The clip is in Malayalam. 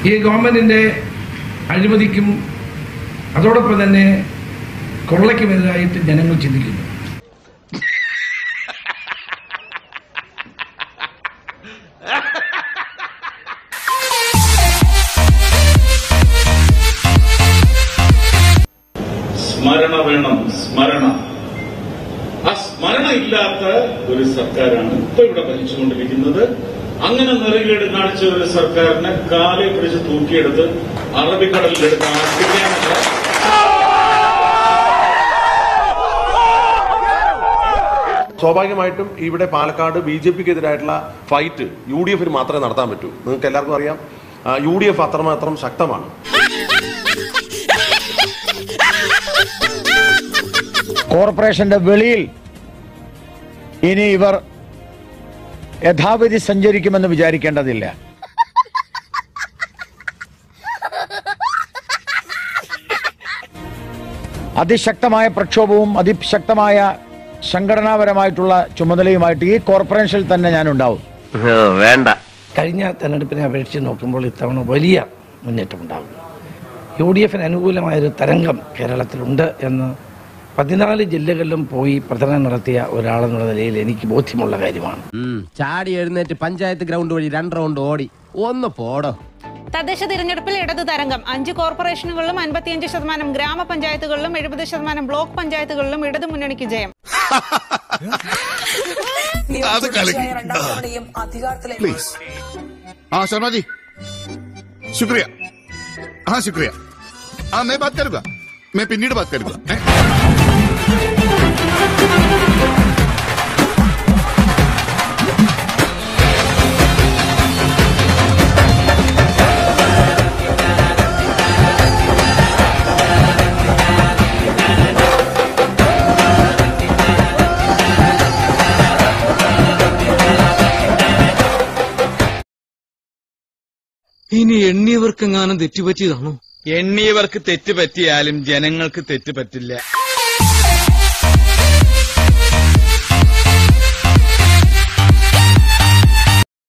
ഈ ഗവൺമെന്റിന്റെ അഴിമതിക്കും അതോടൊപ്പം തന്നെ കൊള്ളയ്ക്കുമെതിരായിട്ട് ജനങ്ങൾ ചിന്തിക്കുന്നു സ്മരണ വേണം സ്മരണ ആ സ്മരണ ഇല്ലാത്ത ഒരു സർക്കാരാണ് ഇപ്പൊ ഇവിടെ ഭരിച്ചുകൊണ്ടിരിക്കുന്നത് അങ്ങനെ നിറകേട് കാണിച്ച ഒരു സർക്കാരിനെ കാലെ പിടിച്ച് തൂക്കിയെടുത്ത് അറബിക്കടലിലെടുത്ത് ആക്രമിക്കാനല്ല സ്വാഭാവികമായിട്ടും ഇവിടെ പാലക്കാട് ബി ജെ പിക്ക് എതിരായിട്ടുള്ള ഫൈറ്റ് യു ഡി എഫിന് മാത്രമേ നടത്താൻ പറ്റൂ നിങ്ങൾക്ക് എല്ലാവർക്കും അറിയാം യു ഡി എഫ് അത്രമാത്രം ശക്തമാണ് കോർപ്പറേഷന്റെ വെളിയിൽ ഇനി ഇവർ യഥാവിധി സഞ്ചരിക്കുമെന്ന് വിചാരിക്കേണ്ടതില്ല അതിശക്തമായ പ്രക്ഷോഭവും അതിശക്തമായ സംഘടനാപരമായിട്ടുള്ള ചുമതലയുമായിട്ട് ഈ കോർപ്പറേഷനിൽ തന്നെ ഞാൻ ഉണ്ടാവും വേണ്ട കഴിഞ്ഞ തെരഞ്ഞെടുപ്പിനെ അപേക്ഷിച്ച് നോക്കുമ്പോൾ ഇത്തവണ വലിയ മുന്നേറ്റമുണ്ടാകും യു ഡി എഫിന് അനുകൂലമായൊരു തരംഗം കേരളത്തിലുണ്ട് എന്ന് പതിനാല് ജില്ലകളിലും പോയി പ്രചരണം നടത്തിയ ഒരാളെന്നുള്ള നിലയിൽ എനിക്ക് ബോധ്യമുള്ള കാര്യമാണ് ചാടി എഴുന്നേറ്റ് പഞ്ചായത്ത് ഗ്രൗണ്ട് വഴി രണ്ട് റൗണ്ട് ഓടി ഒന്ന് പോടോ തദ്ദേശ തിരഞ്ഞെടുപ്പിൽ ഇടതു തരംഗം അഞ്ച് കോർപ്പറേഷനുകളിലും അൻപത്തിയഞ്ച് ശതമാനം ഗ്രാമപഞ്ചായത്തുകളിലും എഴുപത് ശതമാനം ബ്ലോക്ക് പഞ്ചായത്തുകളിലും ഇടതു മുന്നണിക്ക് ജയം രണ്ടാം തവണയും അധികാരത്തിലേക്ക് प्लीज हाँ शर्मा जी शुक्रिया हाँ शुक्रिया हाँ मैं बात करूंगा मैं पिन्नीड बात करूंगा हैं? ഇനി എണ്ണിയവർക്കെങ്ങാനും തെറ്റുപറ്റിയതാണോ എണ്ണിയവർക്ക് തെറ്റ് പറ്റിയാലും ജനങ്ങൾക്ക് തെറ്റ് പറ്റില്ല